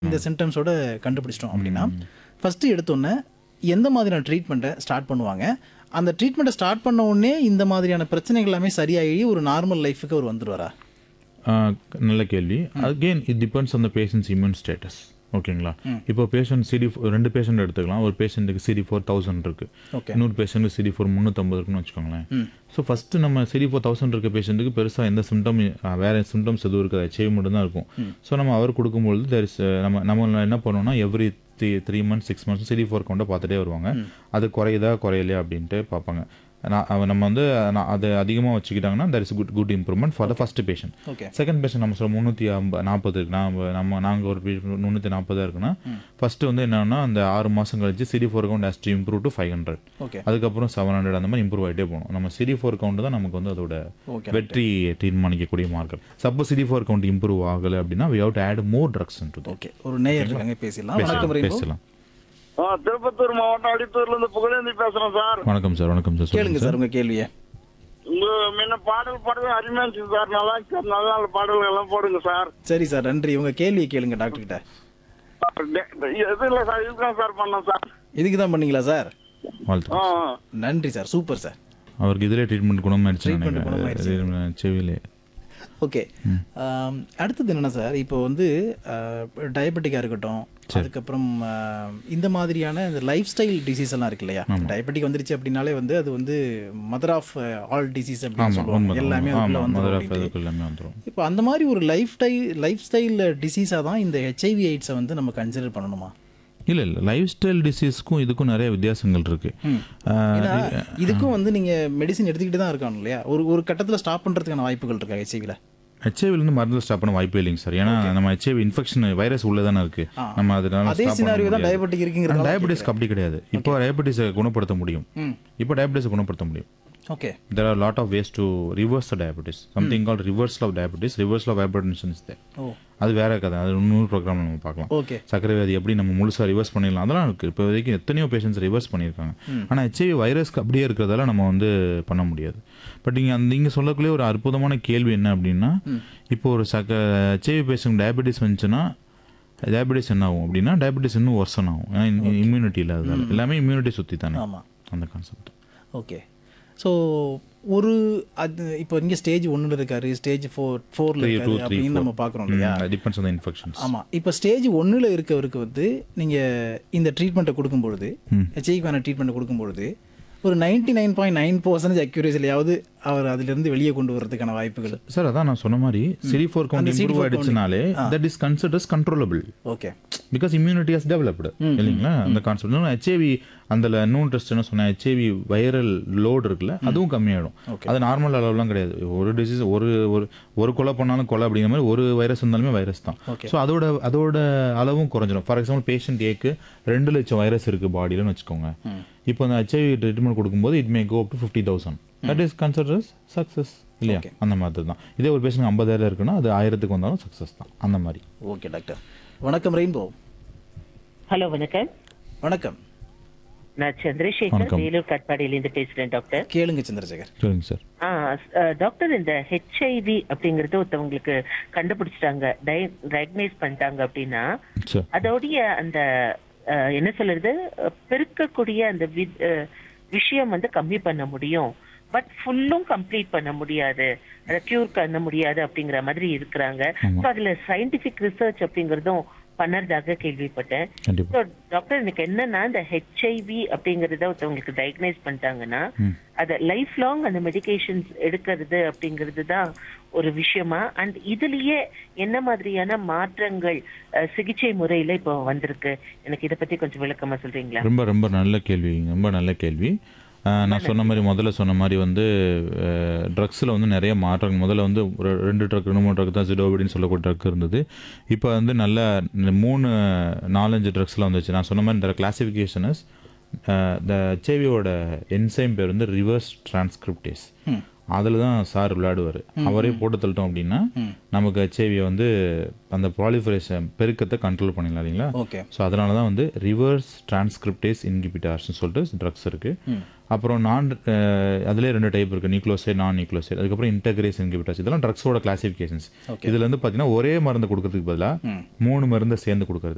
இந்த சிம்டம்ஸோட கண்டுபிடிச்சிட்டோம் அப்படின்னா ஃபஸ்ட்டு எடுத்தோன்னே எந்த மாதிரியான ட்ரீட்மெண்ட்டை ஸ்டார்ட் பண்ணுவாங்க அந்த ட்ரீட்மெண்ட்டை ஸ்டார்ட் பண்ண உடனே இந்த மாதிரியான பிரச்சனைகள் எல்லாமே சரியாகி ஒரு நார்மல் லைஃபுக்கு அவர் வந்துடுவாரா ஆஹ் நல்ல கேள்வி again it depends on the patient's immune status ஓகேங்களா இப்போ பேஷண்ட் சிடி ரெண்டு பேஷண்ட் எடுத்துக்கலாம் ஒரு பேஷண்ட்டுக்கு சிடி ஃபோர் தௌசண்ட் இருக்கு Okay. இன்னொரு பேஷண்ட்டுக்கு சிடி ஃபோர் முந்நூற்றம்பது இருக்குன்னு வச்சுக்கோங்களேன் ஸோ ஃபஸ்ட்டு நம்ம சிடி ஃபோர் தௌசண்ட் இருக்க பேஷண்ட்டுக்கு பெருசாக எந்த சிம்டம் வேற சிம்டம்ஸ் எதுவும் இருக்காது ஹெச்ஐவி மட்டும் தான் இருக்கும் ஸோ நம்ம அவர் கொடுக்கும்பொழுது there is, uh, நம்ம நம்ம என்ன பண்ணோம்னா every three three months six months CD four கவுண்டை பார்த்துட்டே வருவாங்க அது குறையுதா குறையலையா அப்படின்ட்டு பார்ப்பாங்க நான் அவ- நம்ம வந்து நான் அது அதிகமாக வச்சுக்கிட்டாங்கன்னா there is good good improvement for the first patient okay second patient நம்ம சொல்ல முந்நூற்றி ஐம்ப நாற்பது இருக்கு நம்ம நம்ம நாங்கள் ஒரு முந்நூற்றி நாற்பதாக இருக்குன்னா ஃபர்ஸ்ட் வந்து என்னன்னா அந்த ஆறு மாதம் கழிச்சு CD four count has to improve to five hundred okay அதுக்கப்புறம் செவன் ஹண்ட்ரட் அந்த மாதிரி இம்ப்ரூவ் ஆகிட்டே போகணும் நம்ம சிடி ஃபோர் கவுண்ட் தான் நமக்கு வந்து அதோட ஓகே வெற்றி தீர்மானிக்கக்கூடிய marker suppose CD four count improve ஆகலை அப்படின்னா we have to add more drugs to okay ஒரு நேயர் இருக்காங்க பேசிடலாம் வணக்கம் ரெயின்போ பேசலாம் ஆ, திருப்பத்தூர் மாவட்டம் அடித்தூர்ல இருந்து புகழேந்தி பேசுறேன் சார் வணக்கம் சார் வணக்கம் சார் கேளுங்க சொல்லுங்க சார் உங்க கேள்வியை உங்க முன்ன பாடல் பாடவே அருமையா இருந்துச்சு சார் நல்லா இருந்துச்சு சார் நல்ல நல்ல பாடல்கள் எல்லாம் போடுங்க சார் சரி சார் நன்றி உங்க கேள்வியை கேளுங்க டாக்டர் கிட்ட டே- டே- எது இல்லை சார் இதுதான் சார் பண்ணேன் சார் இதுக்கு தான் பண்ணீங்களா சார் வாழ்த்து ஆ நன்றி சார் சூப்பர் சார் அவருக்கு இதிலே ட்ரீட்மெண்ட் குணமாயிடுச்சு Treatment குணமாயிடுச்சு. நினைக்கிறேன் செவிலே ஓகே ஆம், அடுத்தது என்னன்னா சார் இப்போ வந்து டயபெட்டிக்காக இருக்கட்டும் அதுக்கப்புறம் ஆ, இந்த மாதிரியான இந்த லைஃப் ஸ்டைல் டிசீஸ் எல்லாம் இருக்கு இல்லையா டயபெட்டிக் வந்துருச்சு அப்படின்னாலே வந்து அது வந்து மதர் ஆஃப் ஆல் டிசீஸ் அப்படின்னு ஆமாம் சொல்லுவாங்க உண்மை எல்லாமே அதுக்குள்ள ஆமாம் வந்துரும் மதுரை அப்படின்ட்டு. அதுக்கு எல்லாமே வந்துடும் இப்போ அந்த மாதிரி ஒரு லைஃப் ஸ்டைல் லைஃப் ஸ்டைல் டிசீஸாக தான் இந்த ஹெச்ஐவி எய்ட்ஸை வந்து நம்ம கன்சிடர் பண்ணணுமா இல்லை இல்லை லைஃப் ஸ்டைல் டிசீஸ்க்கும் இதுக்கும் நிறைய வித்தியாசங்கள் இருக்கு ஆஹ் ஏன்னா இதுக்கும் வந்து நீங்க மெடிசின் எடுத்துக்கிட்டு தான் இருக்காங்க இல்லையா ஒரு ஒரு கட்டத்துல ஸ்டாப் பண்றதுக்கான வாய்ப்புகள் இருக்கா ஹெச்ஐவில ஹெச்ஐவிலேருந்து மருந்து ஸ்டாப் பண்ண வாய்ப்பே இல்லைங்க சார் ஏன்னா நம்ம ஹெச்ஐவி இன்ஃபெக்ஷன் வைரஸ் உள்ள தானே இருக்கு நம்ம அதனால அதே சினாரியோ தான் டயபெட்டிக் இருக்குங்கிறது டயபெட்டிஸ்க்கு அப்படி கிடையாது இப்போ டயபெட்டிஸை குணப்படுத்த முடியும் இப்போ டயபெட்டிஸை குணப்படுத்த முடியும் okay there are a lot of ways to reverse the diabetes something called reversal of diabetes reversal of hypertension is there ஓ அது வேற கதை அது இன்னொரு ப்ரோக்ராம் நம்ம பார்க்கலாம் ஓகே சர்க்கரை வியாதி எப்படி நம்ம முழுசாக ரிவர்ஸ் பண்ணிடலாம் அதெல்லாம் இருக்குது இப்போ வரைக்கும் எத்தனையோ பேஷண்ட்ஸ் ரிவர்ஸ் பண்ணியிருக்காங்க ஆனால் ஹெச்ஐவி வைரஸ்க்கு அப்படியே இருக்கிறதால நம்ம வந்து பண்ண முடியாது பட் இங்கே அந்த இங்கே சொல்லக்கூடிய ஒரு அற்புதமான கேள்வி என்ன அப்படின்னா இப்போ ஒரு சக்க ஹெச்ஐவி பேஷண்ட் டயபெட்டிஸ் வந்துச்சுன்னா டயபெட்டிஸ் என்ன ஆகும் அப்படின்னா டயபெட்டிஸ் இன்னும் ஒர்சன் ஆகும் ஏன்னா இம்யூனிட்டி இல்லாததால எல்லாமே இம்யூனிட்டி சுற்றி தானே ஆமா அந்த கான்செப்ட் ஓகே ஸோ ஒரு அது இப்போ இங்கே ஸ்டேஜ் ஒன்றில் இருக்காரு ஸ்டேஜ் ஃபோர் ஃபோரில் த்ரீ டூ இருக்காரு த்ரீ அப்படின்னு நம்ம பார்க்குறோம் இல்லையா டிபெண்ட்ஸ் ஆன் இன்ஃபெக்ஷன்ஸ் ஆமாம் இப்போ ஸ்டேஜ் ஒன்றில் இருக்கவருக்கு வந்து நீங்கள் இந்த ட்ரீட்மெண்ட்டை கொடுக்கும்பொழுது ஹெச்ஐவிக்கான ட்ரீட்மெண்ட் கொடுக்கும்பொழுது ஒரு ninety nine point nine percentage அக்யூரேசிலையாவது அவர் அதிலிருந்து வெளியே கொண்டு வரதுக்கான வாய்ப்புகள் சார் அதான் நான் சொன்ன மாதிரி சிடி ஃபோர் கவுண்ட் இம்ப்ரூவ் ஆயிடுச்சுனாலே that is considers controllable okay because immunity has developed இல்லைங்களா அந்த கான்செப்ட் இன்னும் ஹெச்ஐவி அந்த இன்னொன்று டெஸ்ட் என்ன சொன்னேன் ஹெச்ஐவி வைரல் லோடு இருக்குல்ல அதுவும் கம்மியாயிடும் அது நார்மல் அளவுலாம் கிடையாது ஒரு டிசீஸ் ஒரு ஒரு ஒரு கொலை பண்ணாலும் கொலை அப்படிங்கிற மாதிரி ஒரு வைரஸ் இருந்தாலுமே வைரஸ் தான் ஸோ அதோட அதோட அளவும் குறைஞ்சிடும் ஃபார் எக்ஸாம்பிள் பேஷண்ட் ஏக்கு ரெண்டு லட்சம் வைரஸ் இருக்கு பாடியிலன்னு வச்சுக்கோங்க இப்போ அந்த ஹெச்ஐவி ட்ரீட்மெண்ட் கொடுக்கும்போது it may go up to fifty thousand that is considers success இல்லையா அந்த மாதிரி தான் இதே ஒரு பேஷண்ட் ஐம்பதாயிரம் இருக்குன்னா அது ஆயிரத்துக்கு வந்தாலும் சக்ஸஸ் தான் அந்த மாதிரி ஓகே டாக்டர் வணக்கம் ரெயின்போ ஹலோ வணக்கம் வணக்கம் நான் சந்திரசேகர் வணக்கம். வேலூர் காட்பாடியிலேருந்து பேசுறேன் டாக்டர் கேளுங்க சந்திரசேகர் சரிங்க சார் ஆ, ஸ்- அ, டாக்டர் இந்த ஹெச்ஐவி அப்படிங்கறது ஒருத்தவங்களுக்கு கண்டுபிடிச்சிட்டாங்க டயக்னைஸ் பண்ணிட்டாங்க அப்படின்னா சார் அதோடைய அந்த அ, என்ன சொல்றது அ, பெருக்கக்கூடிய அந்த வி- அ, விஷயம் வந்து கம்மி பண்ண முடியும் பட் ஃபுல்லும் கம்ப்ளீட் பண்ண முடியாது அதை கியூர் பண்ண முடியாது அப்படிங்கிற மாதிரி இருக்கிறாங்க So, அதுல சயின்டிபிக் ரிசர்ச் அப்படிங்கறதும் பண்ணறதாக கேள்விப்பட்டேன் கண்டிப்பா So, டாக்டர் எனக்கு என்னன்னா இந்த ஹெச்ஐவி அப்படிங்கறத ஒருத்தவங்களுக்கு டயக்னைஸ் பண்ணிட்டாங்கன்னா அத லைஃப் லாங் அந்த மெடிகேஷன்ஸ் எடுக்கிறது அப்படிங்கிறது தான் ஒரு விஷயமா அண்ட் இதுலயே என்ன மாதிரியான மாற்றங்கள் அஹ், சிகிச்சை முறையில இப்போ வந்திருக்கு எனக்கு இத பத்தி கொஞ்சம் விளக்கமா சொல்றீங்களா ரொம்ப ரொம்ப நல்ல கேள்வி ரொம்ப நல்ல கேள்வி ஆஹ் நான் சொன்ன மாதிரி முதல்ல சொன்ன மாதிரி வந்து ட்ரக்ஸில் வந்து நிறைய மாற்றங்கள் முதல்ல வந்து ஒரு ரெண்டு ட்ரக் ரெண்டு மூணு ட்ரக் தான் சிடோபிடின்னு சொல்லக்கூடிய ட்ரக் இருந்தது இப்போ வந்து நல்ல மூணு நாலஞ்சு ட்ரக்ஸ்லாம் வந்துச்சு நான் சொன்ன மாதிரி இந்த கிளாசிஃபிகேஷனஸ் இந்த ஹெச்ஐவியோட என்சைம் பேர் வந்து ரிவர்ஸ் டிரான்ஸ்கிரிப்டேஸ் அதில் தான் சார் விளையாடுவார் அவரே போட்டு தள்ளிட்டோம் அப்படின்னா நமக்கு ஹெச்ஐவியை வந்து அந்த ப்ராலிஃபரேஷன் பெருக்கத்தை கண்ட்ரோல் பண்ணிடலாம் இல்லைங்களா ஓகே ஸோ அதனால தான் வந்து ரிவர்ஸ் டிரான்ஸ்கிரிப்டேஸ் இன்ஹிபிட்டார்ஸ்னு சொல்லிட்டு ட்ரக்ஸ் இருக்குது அப்புறம் நான் அதுலேயே ரெண்டு டைப் இருக்குது நியூக்ளோசைட் நான் நியூக்ளோசைட் அதுக்கப்புறம் இன்டகிரேஸ் இன்ஹிபிட்டார்ஸ் இதெல்லாம் ட்ரக்ஸோட கிளாசிஃபிகேஷன்ஸ் இதுல இருந்து பார்த்தீங்கன்னா ஒரே மருந்து கொடுக்கறதுக்கு பதிலாக மூணு மருந்தை சேர்ந்து கொடுக்கறது